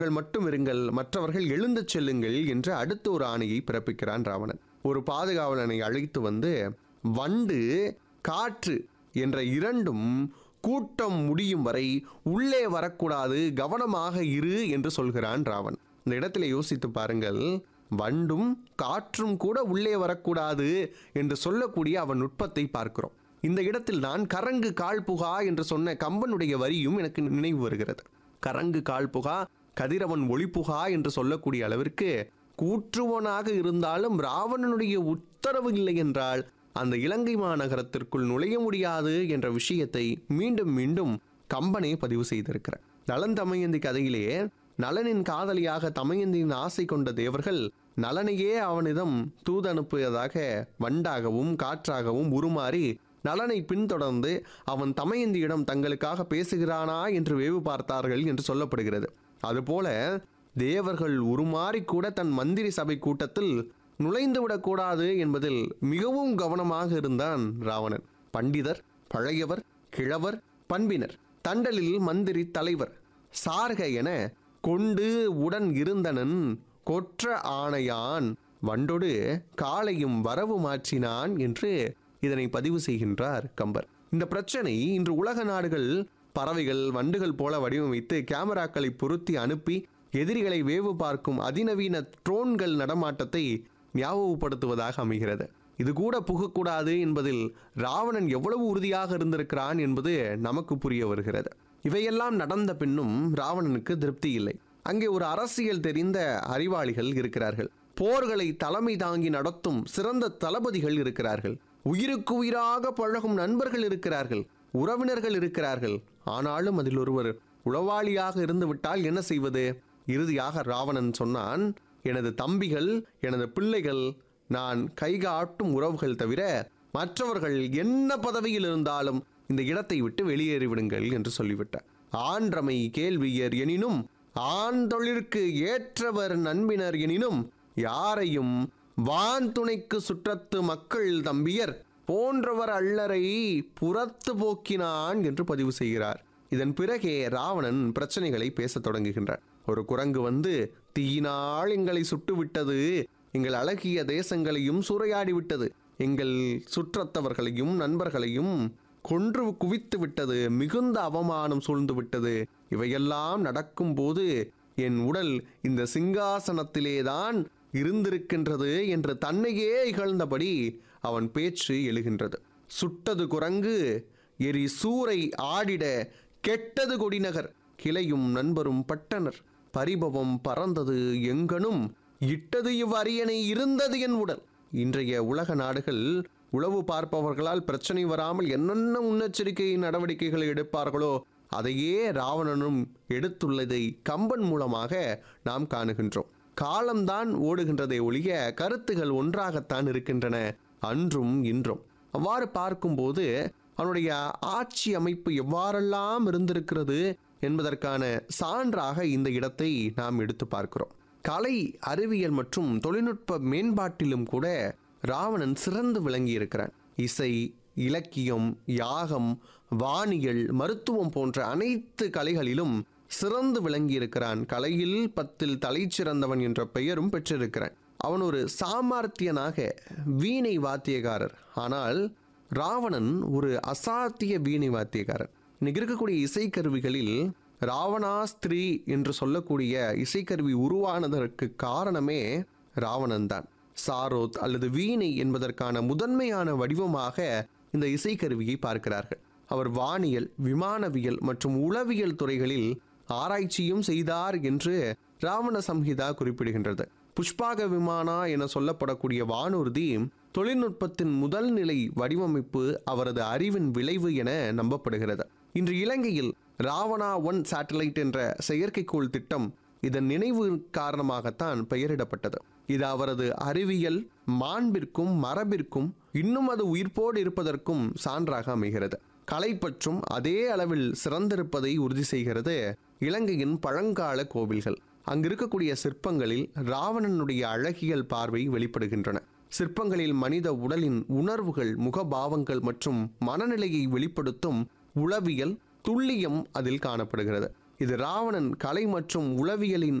நீங்கள் மட்டும் இருங்கள் மற்றவர்கள் எழுந்துச் செல்லுங்கள் என்று அடுத்த ஒரு ஆணையை பிறப்பிக்கிறான் ராவணன் ஒரு பாதுகாவலனை அழைத்து வந்து வண்டு காற்று என்ற இரண்டும் கூட்டம் முடியும் வரை உள்ளே வரக்கூடாது கவனமாக இரு என்று சொல்கிறான் ராவன் இந்த இடத்துல யோசித்து பாருங்கள் வண்டும் காற்றும் கூட உள்ளே வரக்கூடாது என்று சொல்லக்கூடிய அவன் நுட்பத்தை பார்க்கிறோம் இந்த இடத்தில் தான் கரங்கு கால் புகா என்று சொன்ன கம்பனுடைய வரியும் எனக்கு நினைவு வருகிறது கரங்கு கால் புகா கதிரவன் ஒளிப்புகா என்று சொல்லக்கூடிய அளவிற்கு கூற்றுவனாக இருந்தாலும் ராவணனுடைய உத்தரவு இல்லை என்றால் அந்த இலங்கை மாநகரத்திற்குள் நுழைய முடியாது என்ற விஷயத்தை மீண்டும் மீண்டும் கம்பனே பதிவு செய்திருக்கிறார் நலன் தமயந்தி கதையிலே நலனின் காதலியாக தமயந்தியின் ஆசை கொண்ட தேவர்கள் நலனையே அவனிடம் தூதனுப்பியதாக வண்டாகவும் காற்றாகவும் உருமாறி நலனை பின்தொடர்ந்து அவன் தமயந்தியிடம் தங்களுக்காக பேசுகிறானா என்று வேவு பார்த்தார்கள் என்று சொல்லப்படுகிறது அதுபோல தேவர்கள் உருமாறி கூட தன் மந்திரி சபை கூட்டத்தில் நுழைந்து விடக்கூடாது என்பதில் மிகவும் கவனமாக இருந்தான் ராவணன் பண்டிதர் பழையவர் கிழவர் பண்பினர் தண்டலில் மந்திரி தலைவர் சார்க என கொண்டு உடன் இருந்தனன் கொற்ற ஆணையான் வண்டொடு காலையும் வரவு மாற்றினான் என்று இதனை பதிவு செய்கின்றார் கம்பர் இந்த பிரச்சனை இன்று உலக நாடுகள் பறவைகள் வண்டுகள் போல வடிவமைத்து கேமராக்களை பொருத்தி அனுப்பி எதிரிகளை வேவு பார்க்கும் அதிநவீன ட்ரோன்கள் நடமாட்டத்தை ஞாபகப்படுத்துவதாக அமைகிறது இது கூட புகக்கூடாது என்பதில் ராவணன் எவ்வளவு உறுதியாக இருந்திருக்கிறான் என்பது நமக்கு புரிய வருகிறது இவையெல்லாம் நடந்த பின்னும் ராவணனுக்கு திருப்தி இல்லை அங்கே ஒரு அரசியல் தெரிந்த அறிவாளிகள் இருக்கிறார்கள் போர்களை தலைமை தாங்கி நடத்தும் சிறந்த தளபதிகள் இருக்கிறார்கள் உயிருக்கு உயிராக பழகும் நண்பர்கள் இருக்கிறார்கள் உறவினர்கள் இருக்கிறார்கள் ஆனாலும் அதில் ஒருவர் உளவாளியாக இருந்து விட்டால் என்ன செய்வது இறுதியாக ராவணன் சொன்னான் எனது தம்பிகள் எனது பிள்ளைகள் நான் கைகாட்டும் உறவுகள் தவிர மற்றவர்கள் என்ன பதவியில் இருந்தாலும் இந்த இடத்தை விட்டு வெளியேறிவிடுங்கள் என்று சொல்லிவிட்டார் ஆன்றமை கேள்வியர் எனினும் ஆண் தொழிற்கு ஏற்றவர் நண்பினர் எனினும் யாரையும் வான் துணைக்கு சுற்றத்து மக்கள் தம்பியர் போன்றவர் அல்லரை புறத்து போக்கினான் என்று பதிவு செய்கிறார் இதன் பிறகே ராவணன் பிரச்சனைகளை பேசத் தொடங்குகின்றார் ஒரு குரங்கு வந்து தீயினால் எங்களை சுட்டுவிட்டது எங்கள் அழகிய தேசங்களையும் சூறையாடி விட்டது எங்கள் சுற்றத்தவர்களையும் நண்பர்களையும் கொன்று குவித்து விட்டது மிகுந்த அவமானம் சூழ்ந்து விட்டது இவையெல்லாம் நடக்கும்போது என் உடல் இந்த சிங்காசனத்திலேதான் இருந்திருக்கின்றது என்று தன்னையே இகழ்ந்தபடி அவன் பேச்சு எழுகின்றது சுட்டது குரங்கு எரி சூறை ஆடிட கெட்டது கொடிநகர் கிளையும் நண்பரும் பட்டனர் பரிபவம் பறந்தது எங்கனும் இட்டது இவ்வரியணை இருந்தது என் உடல் இன்றைய உலக நாடுகள் உளவு பார்ப்பவர்களால் பிரச்சனை வராமல் என்னென்ன முன்னெச்சரிக்கை நடவடிக்கைகளை எடுப்பார்களோ அதையே ராவணனும் எடுத்துள்ளதை கம்பன் மூலமாக நாம் காணுகின்றோம் காலம்தான் ஓடுகின்றதை ஒழிய கருத்துகள் ஒன்றாகத்தான் இருக்கின்றன அன்றும் இன்றும் அவ்வாறு பார்க்கும்போது அவனுடைய ஆட்சி அமைப்பு எவ்வாறெல்லாம் இருந்திருக்கிறது என்பதற்கான சான்றாக இந்த இடத்தை நாம் எடுத்து பார்க்கிறோம் கலை அறிவியல் மற்றும் தொழில்நுட்ப மேம்பாட்டிலும் கூட ராவணன் சிறந்து விளங்கி இருக்கிறான் இசை இலக்கியம் யாகம் வானியல் மருத்துவம் போன்ற அனைத்து கலைகளிலும் சிறந்து விளங்கி இருக்கிறான் கலையில் பத்தில் தலை சிறந்தவன் என்ற பெயரும் பெற்றிருக்கிறான் அவன் ஒரு சாமர்த்தியனாக வீணை வாத்தியக்காரர் ஆனால் ராவணன் ஒரு அசாத்திய வீணை வாத்தியக்காரன் இன்னைக்கு இருக்கக்கூடிய இசைக்கருவிகளில் ராவணாஸ்திரி என்று சொல்லக்கூடிய இசைக்கருவி உருவானதற்கு காரணமே ராவணன் தான் சாரோத் அல்லது வீணை என்பதற்கான முதன்மையான வடிவமாக இந்த இசைக்கருவியை பார்க்கிறார்கள் அவர் வானியல் விமானவியல் மற்றும் உளவியல் துறைகளில் ஆராய்ச்சியும் செய்தார் என்று ராவண சம்ஹிதா குறிப்பிடுகின்றது புஷ்பாக விமானா என சொல்லப்படக்கூடிய வானூர்தி தொழில்நுட்பத்தின் முதல் நிலை வடிவமைப்பு அவரது அறிவின் விளைவு என நம்பப்படுகிறது இன்று இலங்கையில் ராவணா ஒன் சேட்டலைட் என்ற செயற்கைக்கோள் திட்டம் இதன் நினைவு காரணமாகத்தான் பெயரிடப்பட்டது இது அவரது அறிவியல் மாண்பிற்கும் மரபிற்கும் இன்னும் அது உயிர்ப்போடு இருப்பதற்கும் சான்றாக அமைகிறது கலை பற்றும் அதே அளவில் சிறந்திருப்பதை உறுதி செய்கிறது இலங்கையின் பழங்கால கோவில்கள் அங்கு இருக்கக்கூடிய சிற்பங்களில் ராவணனுடைய அழகியல் பார்வை வெளிப்படுகின்றன சிற்பங்களில் மனித உடலின் உணர்வுகள் முகபாவங்கள் மற்றும் மனநிலையை வெளிப்படுத்தும் உளவியல் துல்லியம் அதில் காணப்படுகிறது இது ராவணன் கலை மற்றும் உளவியலின்